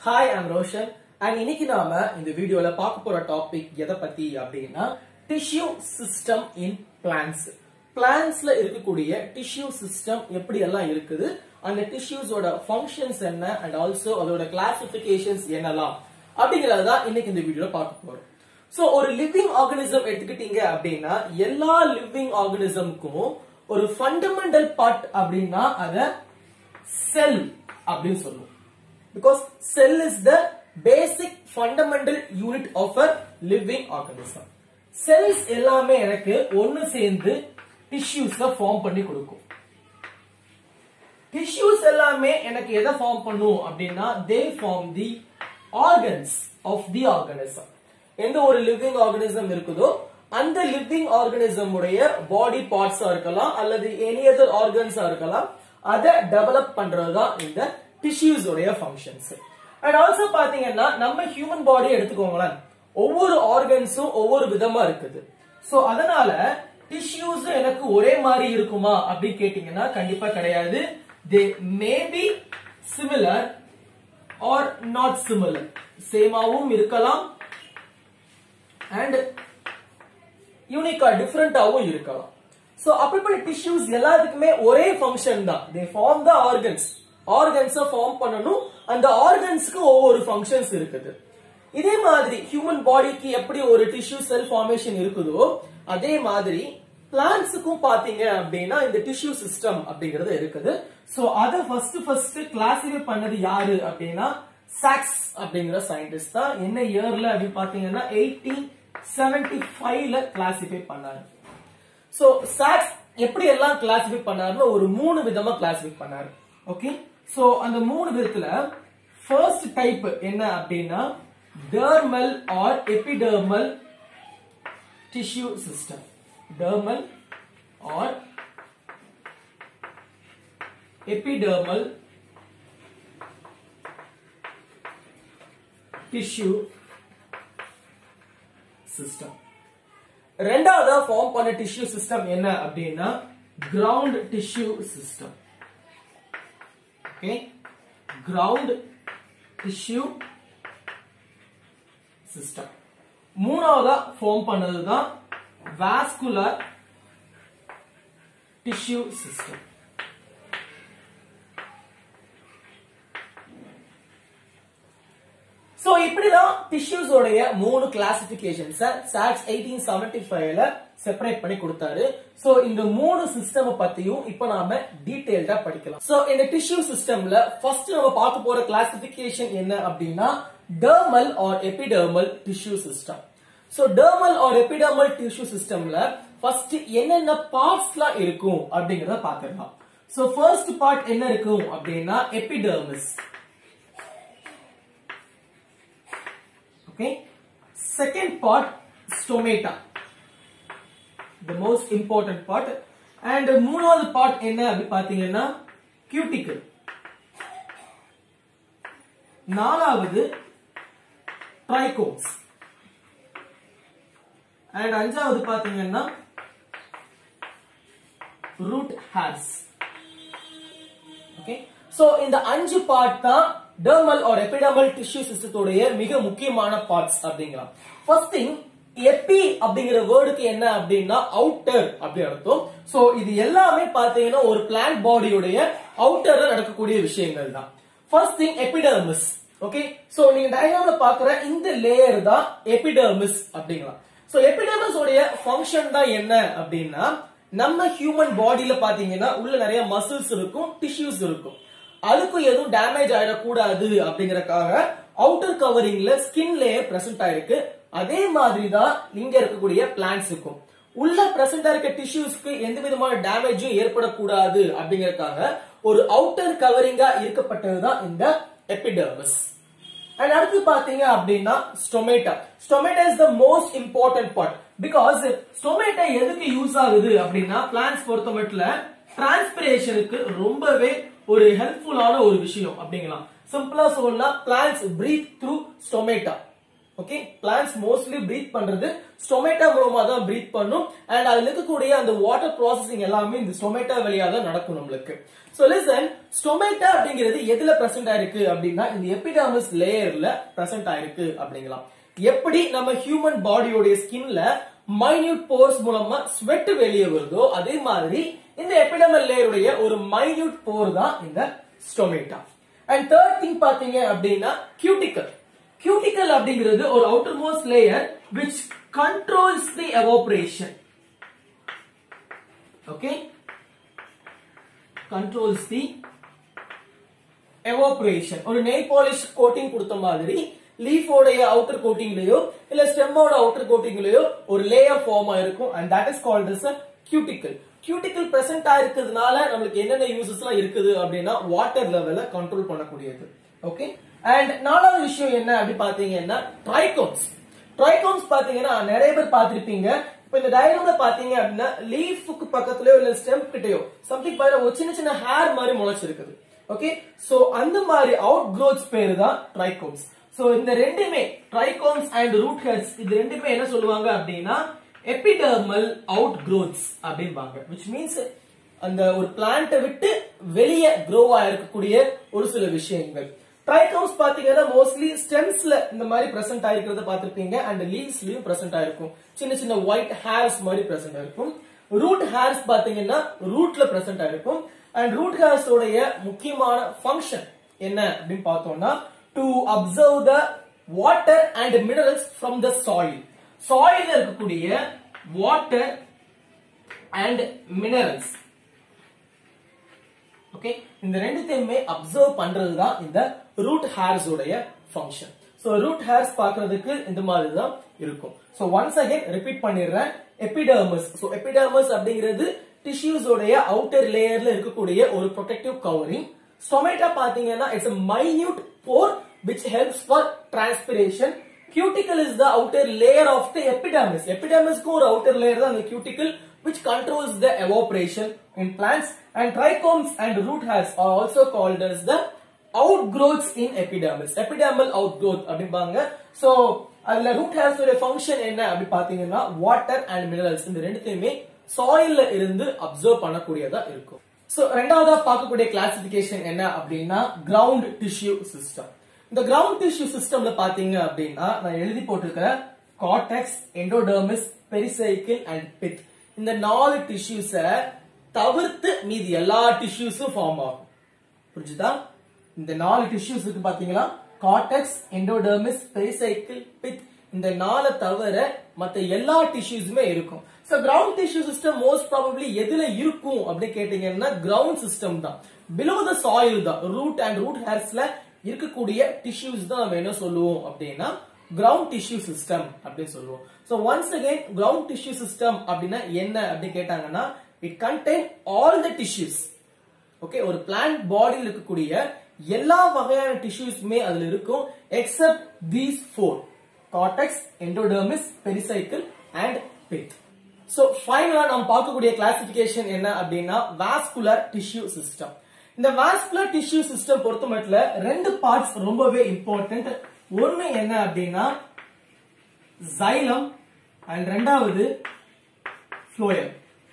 hi I'm Roshan and இன்னைக்கு நாம இந்த வீடியோல பார்க்க போற டாபிக் எதை பத்தி அப்படின்னா டிஷ்யூ சிஸ்டம் இன் பிளான்ஸ் பிளான்ஸ்ல இருக்கக்கூடிய டிஷ்யூ சிஸ்டம் எப்படி எல்லாம் இருக்குது அந்த டிஷ்யூஸோட ஃபங்க்ஷன்ஸ் என்ன அண்ட் ஆல்சோ அதோட கிளாசிபிகேஷன்ஸ் என்னலாம் அப்படிங்கறத தான் இன்னைக்கு இந்த வீடியோல பார்க்க போறோம் சோ ஒரு லிவிங் ஆர்கனிசம் எடுத்துக்கிட்டீங்க அப்படின்னா எல்லா லிவிங் ஆர்கனிசம்க்கும் ஒரு ஃபண்டமெண்டல் பார்ட் அப்படின்னா அத செல் அப்படின்னு சொல்லுவோம் because cell is the basic fundamental unit of a living organism cells எல்லாமே எனக்கு ஒன்னு சேர்ந்து tissues ஃபார்ம் பண்ணி கொடுக்கும் tissues எல்லாமே எனக்கு எதை ஃபார்ம் பண்ணும் அப்படின்னா they form the organs of the organism எந்த ஒரு லிவிங் ஆர்கனிசம் இருக்குதோ அந்த லிவிங் ஆர்கனிசம் உடைய பாடி பார்ட்ஸா இருக்கலாம் அல்லது எனி அதர் ஆர்கன்ஸா இருக்கலாம் அதை டெவலப் பண்றதுதான் இந்த டிஷ்யூஸ் உடைய ஃபங்க்ஷன்ஸ் அண்ட் ஆல்சோ பாத்தீங்கன்னா நம்ம ஹியூமன் பாடி எடுத்துக்கோங்களேன் ஒவ்வொரு ஆர்கன்ஸும் ஒவ்வொரு விதமா இருக்குது சோ அதனால டிஷ்யூஸ் எனக்கு ஒரே மாதிரி இருக்குமா அப்படின்னு கேட்டீங்கன்னா கண்டிப்பா கிடையாது they may be similar or not similar சேமாவும் இருக்கலாம் அண்ட் யூனிக்கா டிஃபரெண்டாவும் இருக்கலாம் சோ அப்படிப்பட்ட டிஷ்யூஸ் எல்லாத்துக்குமே ஒரே ஃபங்க்ஷன் தான் தே ஃபார்ம் த ஆர்கன்ஸ் ஆர்கன்ஸ ஃபார்ம் பண்ணணும் அந்த ஆர்கன்ஸ்க்கு ஒவ்வொரு ஃபங்க்ஷன்ஸ் இருக்குது இதே மாதிரி ஹியூமன் பாடிக்கு எப்படி ஒரு டிஷ்யூ செல் ஃபார்மேஷன் இருக்குதோ அதே மாதிரி பிளான்ட்ஸுக்கும் பாத்தீங்க அப்படின்னா இந்த டிஷ்யூ சிஸ்டம் அப்படிங்கிறது இருக்குது சோ அதை ஃபர்ஸ்ட் ஃபர்ஸ்ட் கிளாசிஃபை பண்ணது யாரு அப்படின்னா சாக்ஸ் அப்படிங்கிற சயின்டிஸ்ட் தான் என்ன இயர்ல அப்படின்னு பாத்தீங்கன்னா எயிட்டீன் செவன்டி ஃபைவ்ல கிளாசிஃபை பண்ணாரு சோ சாக்ஸ் எப்படி எல்லாம் கிளாசிஃபை பண்ணாருன்னு ஒரு மூணு விதமா கிளாசிஃபை பண்ணாரு ஓகே சோ அந்த மூணு விதத்துல ஃபர்ஸ்ட் டைப் என்ன அப்படின்னா dermal or epidermal tissue system dermal or epidermal tissue system ரெண்டாவதா ஃபார்ம் பண்ண டிஷ்யூ சிஸ்டம் என்ன அப்படின்னா ground tissue system okay ground tissue system மூணாவதா ஃபார்ம் பண்ணதுதான் வாஸ்குலர் டிஷ்யூ சிஸ்டம் சோ இப்படிதான் டிஷ்யூஸ் உடைய மூணு கிளாசிபிகேஷன்ஸ் சாக்ஸ் எயிட்டீன் செவன்டி ஃபைவ்ல செப்பரேட் பண்ணி கொடுத்தாரு சோ இந்த மூணு சிஸ்டம் பத்தியும் இப்ப நாம டீடைல்டா படிக்கலாம் சோ இந்த டிஷ்யூ சிஸ்டம்ல ஃபர்ஸ்ட் நம்ம பார்க்க போற கிளாசிபிகேஷன் என்ன அப்படின்னா dermal or epidermal tissue system so dermal or epidermal tissue சிஸ்டம்ல ஃபர்ஸ்ட் என்னென்ன பார்ட்ஸ்லாம் இருக்கும் அப்படிங்கறத பாத்துக்கலாம் சோ ஃபர்ஸ்ட் பார்ட் என்ன இருக்கும் அப்படின்னா epidermis okay second part stomata the most important part and மூணாவது part என்ன அப்படி பாத்தீங்கன்னா cuticle நாலாவது trichomes and அஞ்சாவது பாத்தீங்கன்னா root hairs okay so இந்த அஞ்சு பார்ட் தான் டெர்மல் ஆர் எபிடர்மல் டிஷ்யூ சிஸ்டத்தோடைய மிக முக்கியமான பார்ட்ஸ் அப்படிங்கலாம் ஃபர்ஸ்ட் திங் எபி அப்படிங்கிற வேர்டுக்கு என்ன அப்படின்னா அவுட்டர் அப்படி அர்த்தம் சோ இது எல்லாமே பாத்தீங்கன்னா ஒரு பிளான்ட் பாடியுடைய அவுட்டர்ல நடக்கக்கூடிய விஷயங்கள் தான் first thing epidermis okay so நீங்க டயக்ராம்ல பாக்குற இந்த லேயர் தான் எபிடர்மிஸ் அப்படிங்கலாம் சோ எபிடர்மிஸ் உடைய ஃபங்க்ஷன் தான் என்ன அப்படின்னா நம்ம ஹியூமன் பாடியில பாத்தீங்கன்னா உள்ள நிறைய மசில்ஸ் இருக்கும் டிஷ்யூஸ் இருக்கும் அதுக்கும் எதுவும் டேமேஜ் ஆயிடக்கூடாது அப்படிங்கறக்காக அவுட்டர் கவரிங்ல ஸ்கின் லேயர் பிரசன்ட் ஆயிருக்கு அதே மாதிரி தான் இங்க இருக்கக்கூடிய பிளான்ட்ஸுக்கும் உள்ள பிரசன்டா இருக்க டிஷ்யூஸ்க்கு எந்த விதமான டேமேஜும் ஏற்படக்கூடாது அப்படிங்கறக்காக ஒரு அவுட்டர் கவரிங்கா இருக்கப்பட்டதுதான் இந்த எபிடர்மிஸ் அண்ட் அடுத்து பாத்தீங்க அப்படின்னா stomata stomata is the most important part because stomata எதுக்கு யூஸ் ஆகுது அப்படின்னா பிளான்ஸ் பொறுத்த மட்டும் டிரான்ஸ்பிரேஷனுக்கு ரொம்பவே ஒரு ஹெல்ப்ஃபுல்லான ஒரு விஷயம் அப்படிங்கலாம் சிம்பிளா சொல்லணும்னா plants breathe through stomata okay plants mostly breathe பண்றது ஸ்டொமேட்டா மூலமா தான் பிரீத் பண்ணும் அண்ட் அதுல இருக்கக்கூடிய அந்த வாட்டர் ப்ராசஸிங் எல்லாமே இந்த ஸ்டொமேட்டா வழியா தான் நடக்கும் நம்மளுக்கு சோ லிசன் ஸ்டொமேட்டா அப்படிங்கிறது எதுல பிரசன்ட் ஆயிருக்கு அப்படின்னா இந்த எபிடர்மிஸ் லேயர்ல பிரசன்ட் ஆயிருக்கு அப்படிங்கலாம் எப்படி நம்ம ஹியூமன் பாடியோடைய ஸ்கின்ல மைன்யூட் போர்ஸ் மூலமா ஸ்வெட் வெளியே வருதோ அதே மாதிரி இந்த எபிடமல் லேயருடைய ஒரு மைன்யூட் போர் தான் இந்த ஸ்டொமேட்டா அண்ட் தேர்ட் திங் பாத்தீங்க அப்படின்னா கியூட்டிக்கல் கியூட்டிக்கல் அப்படிங்கிறது ஒரு outer most layer which controls the evaporation okay controls the evaporation ஒரு நெய் பாலிஷ் கோட்டிங் கொடுத்த மாதிரி லீஃபோடைய அவுட்டர் கோட்டிங்லயோ இல்ல ஸ்டெம்மோட அவுட்டர் கோட்டிங்லயோ ஒரு லேயர் ஃபார்ம் ஆயிருக்கும் and that is called is cuticle cuticle present ஆயிருக்கிறதுனால நம்மளுக்கு என்னென்ன யூசஸ் எல்லாம் இருக்குது அப்படின்னா வாட்டர் லெவல கண்ட்ரோல் பண்ணக்கூடியது ஓகே அண்ட் நாலாவது விஷயம் என்ன அப்படி பாத்தீங்கன்னா ட்ரைகோன்ஸ் ட்ரைகோன்ஸ் பாத்தீங்கன்னா நிறைய பேர் பார்த்திருப்பீங்க இப்ப இந்த டயக்ராம்ல பாத்தீங்க அப்படின்னா லீஃபுக்கு பக்கத்துலயோ இல்ல ஸ்டெம் கிட்டயோ சம்திங் பாருங்க ஒரு சின்ன சின்ன ஹேர் மாதிரி முளைச்சிருக்குது ஓகே சோ அந்த மாதிரி அவுட் க்ரோத்ஸ் பேரு தான் ட்ரைகோன்ஸ் சோ இந்த ரெண்டுமே ட்ரைகோன்ஸ் அண்ட் ரூட் ஹெட்ஸ் இது ரெண்டுமே என்ன சொல்லுவாங்க அப்படின்னா எபிடர்மல் அவுட் க்ரோத்ஸ் அப்படிம்பாங்க which மீன்ஸ் அந்த ஒரு பிளான்ட்டை விட்டு வெளியே க்ரோ ஆயிருக்கக்கூடிய ஒரு சில விஷயங்கள் ட்ரைகோன்ஸ் பாத்தீங்கன்னா மோஸ்ட்லி ஸ்டெம்ஸ்ல இந்த மாதிரி பிரசன்ட் ஆயிருக்கிறத பாத்திருப்பீங்க அண்ட் லீவ்ஸ்லயும் பிரசன்ட் ஆயிருக்கும் சின்ன சின்ன ஒயிட் ஹேர்ஸ் மாதிரி பிரசன்ட் ஆயிருக்கும் ரூட் ஹேர்ஸ் பாத்தீங்கன்னா ரூட்ல பிரசன்ட் ஆயிருக்கும் அண்ட் ரூட் ஹேர்ஸ் உடைய முக்கியமான ஃபங்க்ஷன் என்ன அப்படின்னு பார்த்தோம்னா to absorb the water and minerals from the soil சாயில இருக்கக்கூடிய வாட்டர் அண்ட் மினரல்ஸ் ஓகே இந்த ரெண்டுத்தையுமே அப்சர்வ் பண்றது தான் இந்த ரூட் ஹேர்ஸ் உடைய ஃபங்க்ஷன் சோ ரூட் ஹேர்ஸ் பார்க்கிறதுக்கு இந்த மாதிரி தான் இருக்கும் சோ ஒன்ஸ் அகைன் ரிப்பீட் பண்ணிடுறேன் எபிடர்மஸ் சோ எபிடர்மஸ் அப்படிங்கிறது டிஷ்யூஸ் உடைய அவுட்டர் லேயர்ல இருக்கக்கூடிய ஒரு ப்ரொடெக்டிவ் கவரிங் ஸ்டொமேட்டா பாத்தீங்கன்னா it's a minute pore which helps for transpiration cuticle is the outer layer of the epidermis epidermis க்கு ஒரு outer layer தான் அந்த cuticle which controls the evaporation in plants and trichomes and root hairs are also called as the outgrowths in epidermis epidermal outgrowth அப்படிம்பாங்க so அதுல root hairs உடைய function என்ன அப்படி பாத்தீங்கன்னா water and minerals இந்த ரெண்டுத்தையுமே சாயில்ல இருந்து அப்சர்வ் பண்ணக்கூடியதா இருக்கும் சோ ரெண்டாவதா பார்க்கக்கூடிய கிளாசிபிகேஷன் என்ன அப்படின்னா கிரவுண்ட் டிஷ்யூ சிஸ்டம் இந்த கிரவுண்ட் டிஷ்யூ சிஸ்டம்ல பாத்தீங்க அப்படின்னா நான் எழுதி போட்டிருக்கிறேன் cortex endodermis pericycle and pith இந்த நாலு டிஷ்யூஸ தவிர்த்து மீதி எல்லா டிஷ்யூஸும் ஃபார்ம் ஆகும் புரிஞ்சுதா இந்த நாலு டிஷ்யூஸ் இருக்கு பாத்தீங்களா காட்டெக்ஸ் எண்டோடெர்மிஸ் பெரிசைக்கிள் பித் இந்த நாளை தவிர மத்த எல்லா டிஷ்யூஸுமே இருக்கும் so ground tissue system most probably எதுல இருக்கும் அப்படின்னு கேட்டீங்கன்னா கிரவுண்ட் சிஸ்டம் தான் பிலோ த சாயில் தான் ரூட் அண்ட் ரூட் ஹேர்ஸ்ல இருக்கக்கூடிய டிஷ்யூஸ் தான் நம்ம என்ன சொல்லுவோம் அப்படின்னா கிரவுண்ட் டிஷ்யூ சிஸ்டம் அப்படின்னு சொல்லுவோம் so once again ground tissue system அப்படின்னா என்ன அப்படின்னு கேட்டாங்கன்னா it contain all the tissues okay ஒரு பிளான்ட் பாடியில் இருக்கக்கூடிய எல்லா வகையான டிஷ்யூஸ்மே அதுல இருக்கும் except these four cortex endodermis pericycle and pith so ஃபைனலா நாம் பார்க்கக்கூடிய கிளாசிபிகேஷன் என்ன அப்படின்னா வாஸ்குலர் டிஷ்யூ சிஸ்டம் இந்த வாஸ்குலர் டிஷ்யூ சிஸ்டம் பொறுத்த மட்டும் ரெண்டு பார்ட்ஸ் ரொம்பவே இம்பார்ட்டன்ட் ஒன்னு என்ன அப்படின்னா ஜைலம் அண்ட் ரெண்டாவது phloem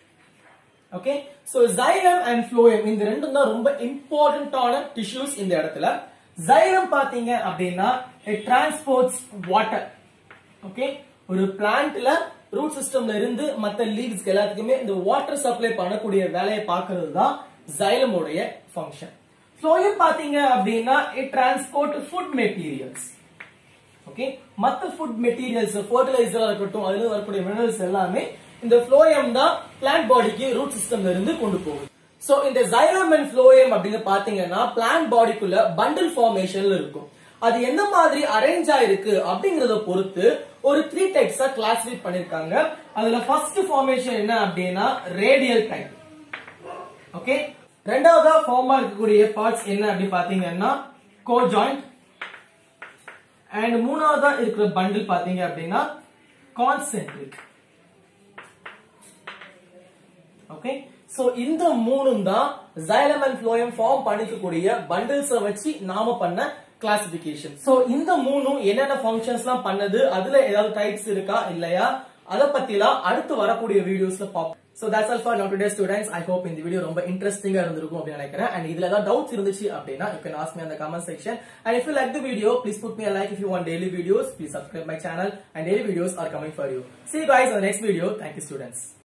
okay so xylem and phloem இந்த ரெண்டும் தான் ரொம்ப இம்பார்ட்டன்டான டிஷ்யூஸ் இந்த இடத்துல ஜைலம் பாத்தீங்க அப்படின்னா இட் டிரான்ஸ்போர்ட்ஸ் வாட்டர் ஓகே ஒரு பிளான்ட்ல ரூட் சிஸ்டம்ல இருந்து மத்த லீவ்ஸ்க்கு எல்லாத்துக்குமே இந்த வாட்டர் சப்ளை பண்ணக்கூடிய வேலையை பார்க்கிறது தான் ஜைலமோடைய ஃபங்க்ஷன் ஃப்ளோயம் பாத்தீங்க அப்படின்னா it transport food materials okay மத்த ஃபுட் மெட்டீரியல்ஸ் ஃபர்டிலைசரா இருக்கட்டும் அதுல வரக்கூடிய மினரல்ஸ் எல்லாமே இந்த ஃப்ளோயம் தான் பிளான்ட் பாடிக்கு ரூட் சிஸ்டம்ல இருந்து கொண்டு போகுது சோ இந்த ஜைலம் அண்ட் ஃப்ளோயம் அப்படின்னு பாத்தீங்கன்னா பிளான்ட் பாடிக்குள்ள பண்டில் ஃபார்மேஷன்ல இருக்கும் அது எந்த மாதிரி அரேஞ்ச் ஆயிருக்கு அப்படிங்கறத பொறுத்து ஒரு த்ரீ டைப்ஸா கிளாசிஃபை பண்ணிருக்காங்க அதுல ஃபர்ஸ்ட் ஃபார்மேஷன் என்ன அப்படின்னா ரேடியல் டைப் ஓகே ரெண்டாவதா ஃபார்மா இருக்கக்கூடிய பார்ட்ஸ் என்ன அப்படி பாத்தீங்கன்னா கோ ஜாயிண்ட் அண்ட் மூணாவதா இருக்கிற பண்டில் பாத்தீங்க அப்படின்னா கான்சென்ட்ரிக் ஓகே சோ இந்த மூணும் தான் ஜைலம் அண்ட் ஃப்ளோயம் ஃபார்ம் பண்ணிக்கக்கூடிய பண்டில்ஸ வச்சு நாம பண்ண கிளாசிபிகேஷன் சோ இந்த மூணும் என்னென்ன ஃபங்க்ஷன்ஸ்லாம் பண்ணது அதுல ஏதாவது டைப்ஸ் இருக்கா இல்லையா அத பத்திலாம் அடுத்து வரக்கூடிய வீடியோஸ்ல பார்ப்போம் so that's all for now today students I hope இந்த வீடியோ ரொம்ப இன்ட்ரெஸ்டிங்கா இருந்திருக்கும் அப்படின்னு நினைக்கிறேன் அண்ட் இதுல ஏதாவது டவுட்ஸ் இருந்துச்சு அப்படின்னா you can ask me in the comment section and if you like the video please put me a like if you want daily videos please subscribe my channel and daily videos are coming for you see you guys in the next video thank you students